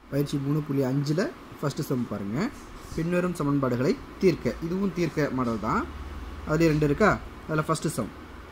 பயிற்சி மூணு புள்ளி அஞ்சில் ஃபஸ்ட்டு சம் பாருங்கள் பின்வரும் சமன்பாடுகளை தீர்க்க இதுவும் தீர்க்க மாடல் தான் அதுலேயே ரெண்டு இருக்கா அதில் first sum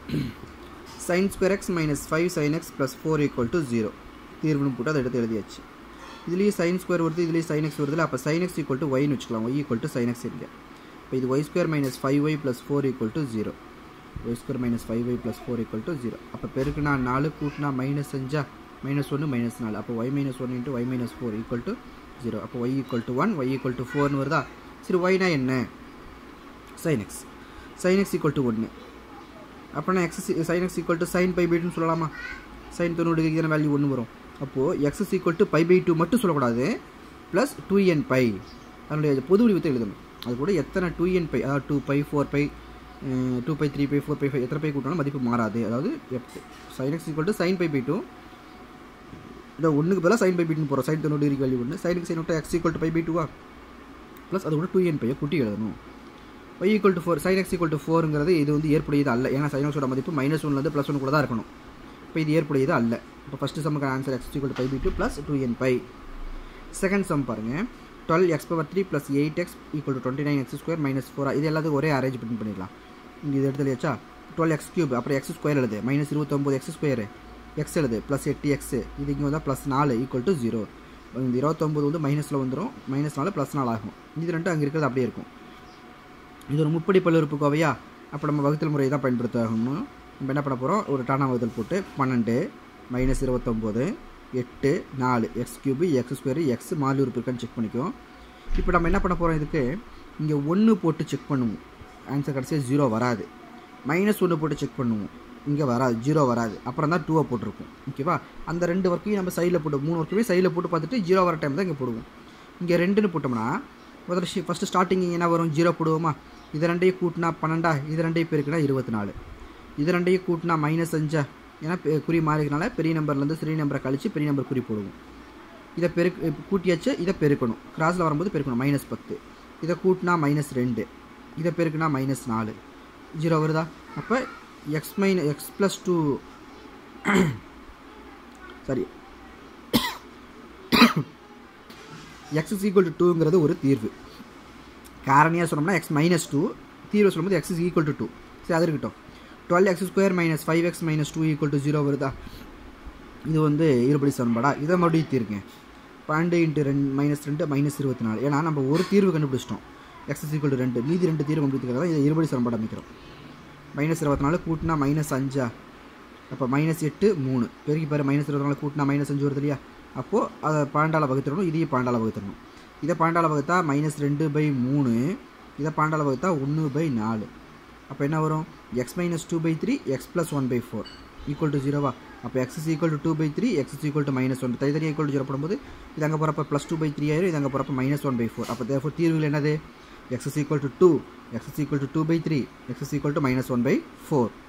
sine square x minus five sine x plus four equal to zero தீர்வுன்னு போட்டு அதை எடுத்து எழுதியாச்சு இதுலேயும் சைன் ஸ்கொயர் வருது இதுலேயும் சைன் எக்ஸ் வருதுல அப்போ சைன் எக்ஸ் ஈக்குவல் டு ஒய்னு வச்சுக்கலாம் y equal to sine x இருக்கு இப்போ இது y square minus five y plus four equal to zero y square minus five y plus four equal to zero அப்போ பெருக்குனா நாலு கூட்டினா மைனஸ் அஞ்சா மைனஸ் ஒன்று மைனஸ் நாலு அப்போ y minus one into y minus four equal to zero அப்போ y equal to one y equal to ஃபோர்னு வருதா சரி ஒய்னா என்ன sine x sine x equal to ஒன்று அப்போனா x sine x equal to sine pi by டூன்னு சொல்லலாமா சைன் தொண்ணூறு டிகிரி வேல்யூ ஒன்று வரும் அப்போது x equal to pi by two மட்டும் சொல்லக்கூடாது ப்ளஸ் டூ என் பை அதனுடைய பொது வடிவத்தை எழுதணும் அது கூட எத்தனை டூ என் பை அதாவது two pi four pi two by three pi four pi five எத்தனை பை கூட்டினாலும் மதிப்பு மாறாது அதாவது sine x equal to sine pi by two இந்த ஒன்றுக்கு பதிலாக சைன் பை பை டூ போகிறோம் சைன் தொண்ணூறு டிகிரி வேல்யூ ஒன்று சைனுக்கு சைன் விட்டு x equal to pi by டூவா ப்ளஸ் அது கூட டூ என் பையை கூட்டி எழுதணும் y equal to four sine x equal to ஃபோருங்கிறது இது வந்து ஏற்புடையது அல்ல ஏன்னா சைன் எக்ஸோட மதிப்பு மைனஸ் ஒன்லேருந்து ப்ளஸ் ஒன் கூட தான் இருக்கணும் இப்போ இது ஏற்புடையது அல்ல இப்போ ஃபஸ்ட்டு சம்முக்கு answer x equal to pi by two plus two n pi second sum பாருங்கள் twelve x power three plus eight x equal to twenty nine x square minus four இது எல்லாத்துக்கும் ஒரே அரேஞ்ச்மெண்ட் பண்ணிடலாம் இங்கே இது எடுத்துலையாச்சா டுவெல் எக்ஸ் கியூப் அப்புறம் x square எழுது மைனஸ் இருபத்தொம்போது எக்ஸ் ஸ்கொயர் எக்ஸ் எழுது ப்ளஸ் எட்டு எக்ஸ் இது இங்கே வந்தால் ப்ளஸ் நாலு ஈக்குவல் டு ஜீரோ இந்த இருபத்தொம்போது வந்து மைனஸில் வந்துடும் மைனஸ் நாலு ப்ளஸ் நாலு ஆகும் இது ரெண்டும் அங்கே இருக்கிறது அப்படியே இருக்கும் இது ஒரு முப்படி பல்லுறுப்பு கோவையா அப்போ நம்ம வகுத்தல் முறையை தான் பயன்படுத்த ஆகணும் நம்ம என்ன பண்ண போகிறோம் ஒரு டானா வகுத்தல் போட்டு பன்னெண்டு மைனஸ் இருபத்தொம்போது எட்டு நாலு x cube x square x மாலு உறுப்பு இருக்கான்னு செக் பண்ணிக்குவோம் இப்போ நம்ம என்ன பண்ண போகிறோம் இதுக்கு இங்கே ஒன்று போட்டு செக் பண்ணுவோம் ஆன்சர் கடைசியாக ஜீரோ வராது மைனஸ் ஒன்று போட்டு செக் பண்ணுவோம் இங்கே வராது ஜீரோ வராது அப்புறம் தான் டூவை போட்டிருக்கும் ஓகேவா அந்த ரெண்டு ஒர்க்கையும் நம்ம சைடில் போட்டு மூணு ஒர்க்குமே சைடில் போட்டு பார்த்துட்டு ஜீரோ வர டைம் தான் இங்கே போடுவோம் இங்கே ரெண்டுன்னு போட்டோம்னா முதல்ல ஃபஸ்ட்டு ஸ்டார்டிங் என்ன வரும் ஜீரோ போடுவோமா இது ரெண்டையும் கூட்டினா பன்னெண்டா இது ரெண்டையும் பெருக்குனா இருபத்தி நாலு இது ரெண்டையும் கூட்டினா மைனஸ் அஞ்சா ஏன்னா குறி மாறிக்கிறனால பெரிய நம்பர்லேருந்து சிறிய நம்பரை கழித்து பெரிய நம்பர் குறி போடுவோம் இதை பெருக்கு கூட்டியாச்சு இதை பெருக்கணும் கிராஸில் வரும்போது பெருக்கணும் மைனஸ் பத்து இதை கூட்டினா மைனஸ் ரெண்டு இதை பெருக்குனா மைனஸ் நாலு ஜீரோ வருதா அப்போ x minus x plus two sorry x is equal to டூங்கிறது ஒரு தீர்வு காரணியாக சொன்னோம்னா எக்ஸ் மைனஸ் டூ தீர்வு சொல்லும்போது x is equal to two சரி அது இருக்கட்டும் twelve x square minus five x minus two equal to zero வருதா இது வந்து இருபடி சமன்பாடா இதை மறுபடியும் தீர்க்கேன் பன்னெண்டு இன்ட்டு ரெண்டு மைனஸ் ரெண்டு மைனஸ் இருபத்தி நாலு ஏன்னா நம்ம ஒரு தீர்வு கண்டுபிடிச்சிட்டோம் எக்ஸ் இஸ் ஈக்குவல் டு ரெண்டு மீதி ரெண்டு தீர்வு கண்டுபிடிக்கிறதா இதை இருபடி சமன்பாடு அமைக்கிறோம் மைனஸ் இருபத்தி நாலு கூட்டினா மைனஸ் அஞ்சா அப்போ மைனஸ் எட்டு மூணு பெருக்கி பாரு மைனஸ் இருபத்தி நாலு கூட்டினா மைனஸ் அஞ்சு வருது இல்லையா அப்போது அதை பன்னெண்டால் வகுத்துடணும் இதையும் பன்னெண்டால் வகுத்துடணும் இதை பன்னெண்டால் வகுத்தா மைனஸ் ரெண்டு பை மூணு இதை பன்னெண்டால் வகுத்தா ஒன்று பை நாலு அப்போ என்ன வரும் x minus two by three x plus one by four equal to ஜீரோவா அப்போ x is equal to two by three x is equal to minus one தனித்தனியாக ஈக்குவல் டு ஜீரோ போடும்போது இது அங்கே போகிறப்ப ப்ளஸ் டூ பை த்ரீ ஆயிரும் இது அங்கே போகிறப்ப மைனஸ் ஒன் பை ஃபோர் அப்போ தேர்ஃபோர் தீர்வுகள் என்னது x is equal to two x is equal to two by three x is equal to minus one by four